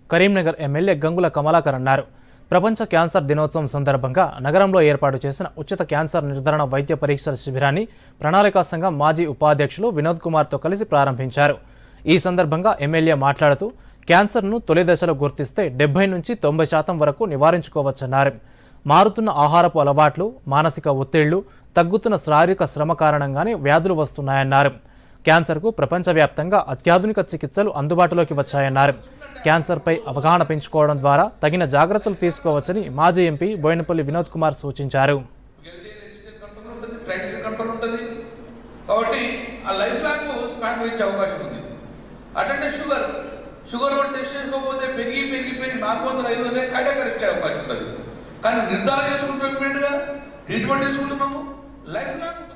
Karimnagar MLA Gangula Kamalakar అన్నారు ప్రపంచ cancer దినోత్సవం సందర్భంగా నగరంలో ఏర్పాటు చేసిన ఉచిత క్యాన్సర్ నిర్ధారణ వైద్య పరీక్షల శిబిరాన్ని ప్రణాళికా సంఘం మాజీ ఉపాధ్యక్షులు వినోద్ కుమార్తో కలిసి ప్రారంభించారు ఈ సందర్భంగా ఎమ్మెల్యే మాట్లాడుతూ క్యాన్సర్ను తొలి దశలో గుర్తిస్తే డెబ్బై నుంచి తొంభై శాతం వరకు నివారించుకోవచ్చన్నారు మారుతున్న ఆహారపు అలవాట్లు మానసిక ఒత్తిళ్లు తగ్గుతున్న శారీరక శ్రమ కారణంగానే వ్యాధులు వస్తున్నాయన్నారు క్యాన్సర్కు ప్రపంచవ్యాప్తంగా అత్యాధునిక చికిత్సలు అందుబాటులోకి వచ్చాయన్నారు క్యాన్సర్పై అవగాహన పెంచుకోవడం ద్వారా తగిన జాగ్రత్తలు తీసుకోవచ్చని మాజీ ఎంపీ బోయినపల్లి వినోద్ కుమార్ సూచించారు కంట్రోల్ ఉంటుంది ట్రైనింగ్ కంట్రోల్ ఉంటుంది కాబట్టి ఆ లైఫ్ లాంగ్ స్పాన్ పెంచే అవకాశం ఉంది అటెండే షుగర్ షుగర్ కూడా టెస్ట్ చేసుకోకపోతే పెరిగి పెరిగి పెరిగి నాలుగు వందల ఐదు వందల కార్డియాక్ వచ్చే అవకాశం ఉంటుంది కానీ నిర్ధారణ చేసుకుంటున్నట్టుగా ట్రీట్మెంట్ చేసుకుంటున్నాము లైఫ్ లాంగ్